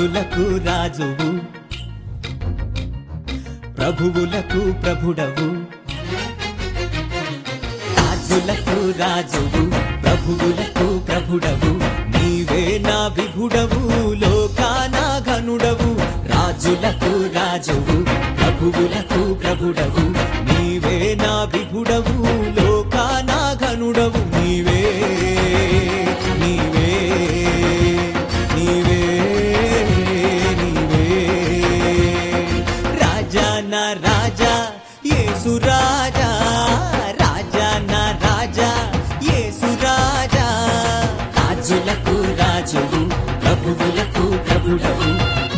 రాజులకు రాజువు ప్రభువులకు ప్రభుడవు రాజులకు రాజువు ప్రభువులకు ప్రభుడవు నీవే నా విభుడవు లోకాన ఘనుడవు రాజులకు రాజువు ప్రభువులకు ప్రభుడవు నీవే నా విభుడవు లోకాన ఘనుడవు నీవే నీవే నీవే నీవే రాజా నా రాజా యేసు రాజా రాజా నా రాజా యేసు రాజా రాజులకు రాజువు ప్రభువులకు ప్రభుడవు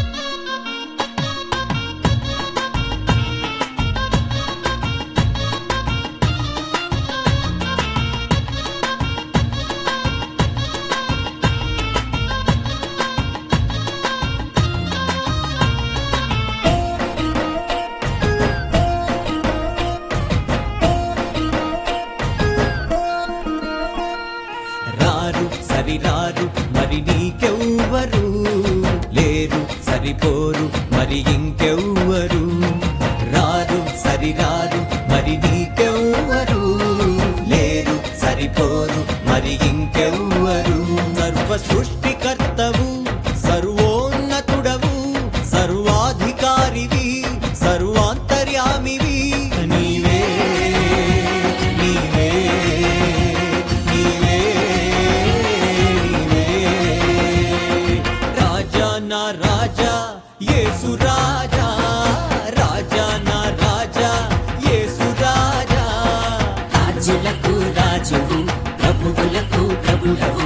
రారు సరిరారు మరి నీకెవ్వరు లేరు సరిపోరు మరి ఇంకెవ్వరు రారు సరిరారు మరి నీకెవ్వరు లేరు సరిపోరు మరి ఇంకెవ్వరు సర్వ సృష్టికర్తవు సర్వోన్నతుడవు సర్వాధికారివి సర్వాంతర్యామివి నీవే నీవే నీవే నీవే రాజా నా రాజా యేసు రాజా రాజా నా రాజా యేసు రాజా రాజులకు రాజువు ప్రభువులకు ప్రభుడవు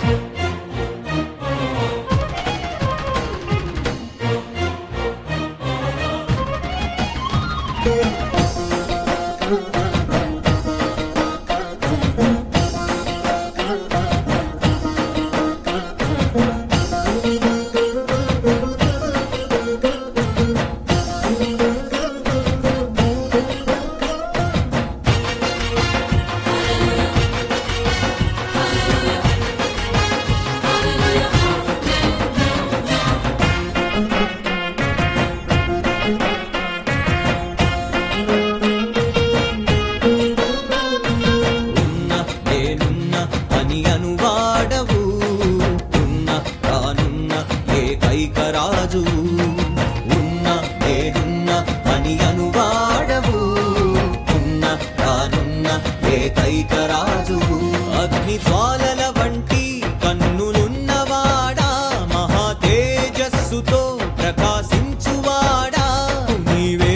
ఉన్న నేనున్న అని అనువాడవు ఉన్న తానున్న ఏకైక రాజు ఉన్న నేనున్న అని అనువాడవు ఉన్న తానున్న ఏకైక రాజు అగ్ని జ్వాలల వంటి కన్నులున్నవాడా మహా తేజస్సుతో ప్రకాశించువాడా నీవే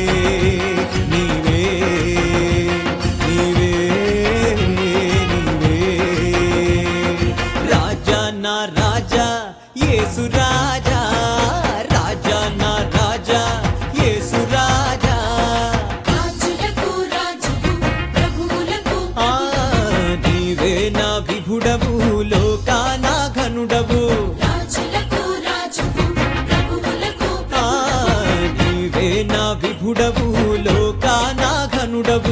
నీవే నీవే నీవే రాజా నా రాజా యేసు రాజా రాజా నా రాజా యేసు రాజా రాజులకు రాజువు ప్రభువులకు ఆ నీవే నా విభుడవు లోకాన ఘనుడవు రాజులకు రాజువు ప్రభువులకు ఆ నీవే నా విభుడవు లోకాన ఘనుడవు